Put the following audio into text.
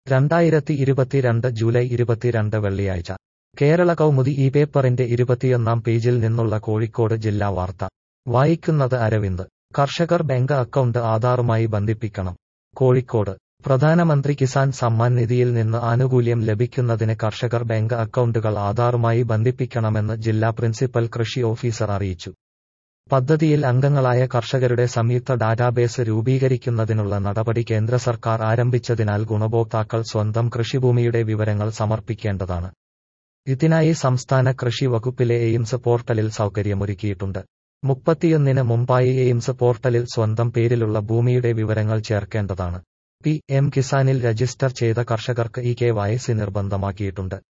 രണ്ടായിരത്തി ഇരുപത്തിരണ്ട് ജൂലൈ ഇരുപത്തിരണ്ട് വെള്ളിയാഴ്ച കേരള കൗമുദി ഈ പേപ്പറിന്റെ ഇരുപത്തിയൊന്നാം പേജിൽ നിന്നുള്ള കോഴിക്കോട് ജില്ലാ വാർത്ത വായിക്കുന്നത് അരവിന്ദ് കർഷകർ ബാങ്ക് അക്കൗണ്ട് ആധാറുമായി ബന്ധിപ്പിക്കണം കോഴിക്കോട് പ്രധാനമന്ത്രി കിസാൻ സമ്മാൻ നിധിയിൽ നിന്ന് ആനുകൂല്യം ലഭിക്കുന്നതിന് കർഷകർ ബാങ്ക് അക്കൗണ്ടുകൾ ആധാറുമായി ബന്ധിപ്പിക്കണമെന്ന് ജില്ലാ പ്രിൻസിപ്പൽ കൃഷി ഓഫീസർ അറിയിച്ചു പദ്ധതിയിൽ അംഗങ്ങളായ കർഷകരുടെ സംയുക്ത ഡാറ്റാബേസ് രൂപീകരിക്കുന്നതിനുള്ള നടപടി കേന്ദ്ര സർക്കാർ ആരംഭിച്ചതിനാൽ ഗുണഭോക്താക്കൾ സ്വന്തം കൃഷിഭൂമിയുടെ വിവരങ്ങൾ സമർപ്പിക്കേണ്ടതാണ് ഇതിനായി സംസ്ഥാന കൃഷി വകുപ്പിലെ എയിംസ് പോർട്ടലിൽ സൗകര്യമൊരുക്കിയിട്ടുണ്ട് മുപ്പത്തിയൊന്നിന് മുമ്പായി എയിംസ് പോർട്ടലിൽ സ്വന്തം പേരിലുള്ള ഭൂമിയുടെ വിവരങ്ങൾ ചേർക്കേണ്ടതാണ് പി എം കിസാനിൽ രജിസ്റ്റർ ചെയ്ത കർഷകർക്ക് ഈ കെ വൈ സി നിർബന്ധമാക്കിയിട്ടുണ്ട്